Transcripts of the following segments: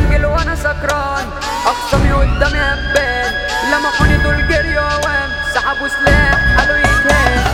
بدنجل وانا سكران اقسمي قدامي هبان لمحوني دول جري ووام سحبوا سلاح قالوا يتهان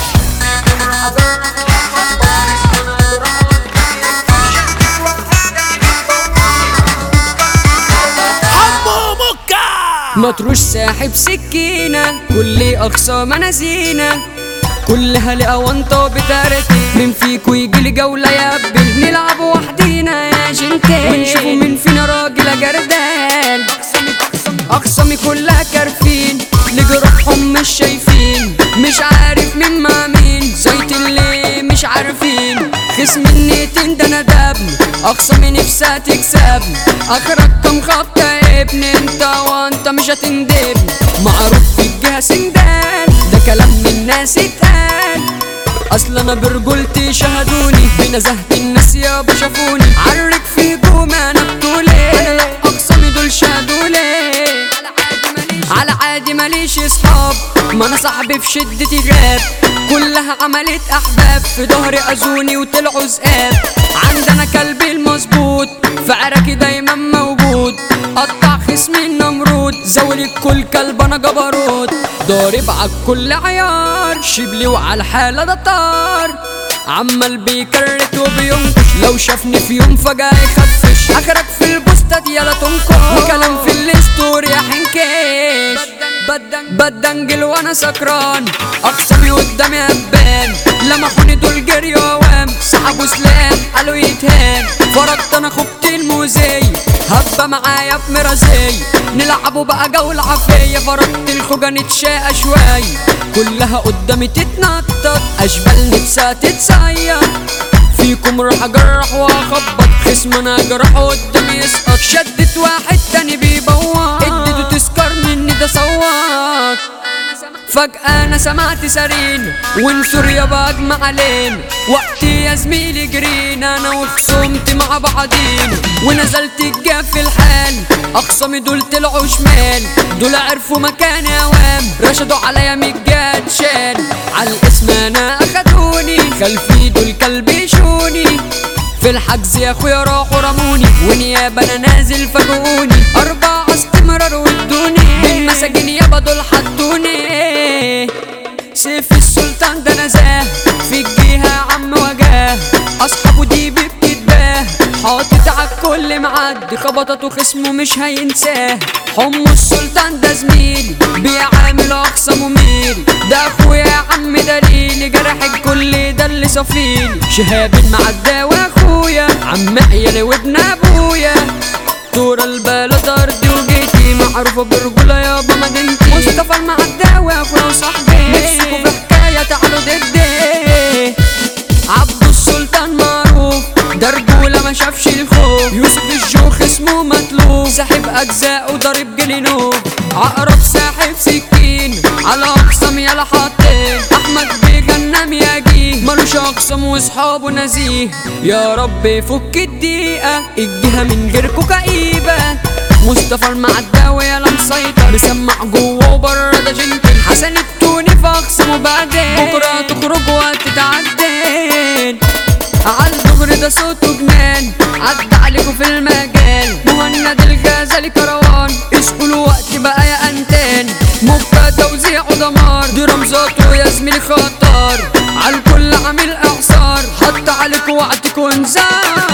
حمو مكة مطروش ساحب سكينة كل أقصى منازينة كلها لأونطة بتارتي من فيكو يجيلي جولة يا ابن نلعب وحدينا يا جنتين ونشوفوا مين فينا راجل جردان أقسامي كلها كارفين لجروحهم مش شايفين مش عارف مين مع مين زيت اللي مش عارفين خصم النيتين ده انا دبني اقسامي نفسها تكسبني اخرك كم خبطة يا ابن انت وانت مش هتندبني معروف في الجهة سندان ده كلام من الناس اتقال اصل انا برجولتي شهدوني بنزهة الناس يابا شافوني عرك في هجوم انا بطولي انا لا اقسامي دول شهدولي على عادي ماليش اصحاب ما انا صاحبي في شدتي غاب كلها عملت احباب في ظهري اذوني وطلعوا ذئاب عندنا كلبي المظبوط في عراكي دايما موجود قطع خصمي النمرود زول الكل كلب انا جبروت ضارب على كل عيار شبلي وعلى الحالة ده طار عمال بيكرت وبينكش لو شافني في يوم فجأة يخفش اخرك في البوستات يلا تنكش وكلام في الستوري يا حنكش بدن بدنجل وانا سكران اقسمي قدامي هبان لمحوني دول جري ووام سحبوا سلام قالوا يتهان فرضت انا خبتي الموزي هبة معايا بمرازي نلعبوا بقى جولة عافية فرضت الخوجة نتشاقى شوي كلها قدامي تتنطط اشبال نفسها تتصير فيكم راح اجرح واخبط خصم انا اجرح قدامي يسقط شدت واحد تاني بيبوظ اديته تسكر مني ده صوت فجأة أنا سمعت سرين وانسور يابا أجمع علين وقتي يا زميلي جرينا أنا وخصومتي مع بعضين ونزلت الجاف في الحال أقسامي دول طلعوا شمال دول عرفوا مكان أوام رشدوا عليا مجات شال على الاسم أنا أخدوني خلفي دول كلبي شوني في الحجز يا اخويا راحوا رموني ونيابة انا نازل فاجئوني اربع استمرار ودوني بالمساجين يابا دول حطوني سيف السلطان ده نزاه في الجهة عم وجاه اصحابه دي بتتباه حاطط عالكل معدي خبطته خصمه مش هينساه حمو السلطان ده زميلي بيعامل اقصى مميلي ده اخويا يا عم دليلي جرح الكل ده اللي صفيلي شهاب المعدى واخويا عم عيالي وابن ابويا طور البلد ارضي وجيتي معروفة برجولة يابا مدينتي مصطفى المعدى واخويا وصاحبي نفسكوا في حكاية تعالوا ضدي عبد السلطان معروف ده رجولة ما شافش الخوف يوسف الجوخ اسمه مطلوب ساحب اجزاء وضارب جلينوب عقرب ساحب سكين على اقسم يلا حاطين احمد بيغنم يجي ملوش اقسم واصحابه نزيه يا رب فك الدقيقة الجهة من غيركو كئيبة مصطفى المعداوي يلا مسيطر مسمع جوه وبره ده جنتل حسن التوني في اقسم وبعدين بكره تخرج وتتعدين عالدغري ده صوته جنان عدى عليكوا في المجال مهند الغزالي كروان اسقلوا وقت بقى يا انتان مبقى توزيع ودمار دي رمزاته يا زميلي خطر عالكل عامل اعصار حط عليكوا وقتكوا انذار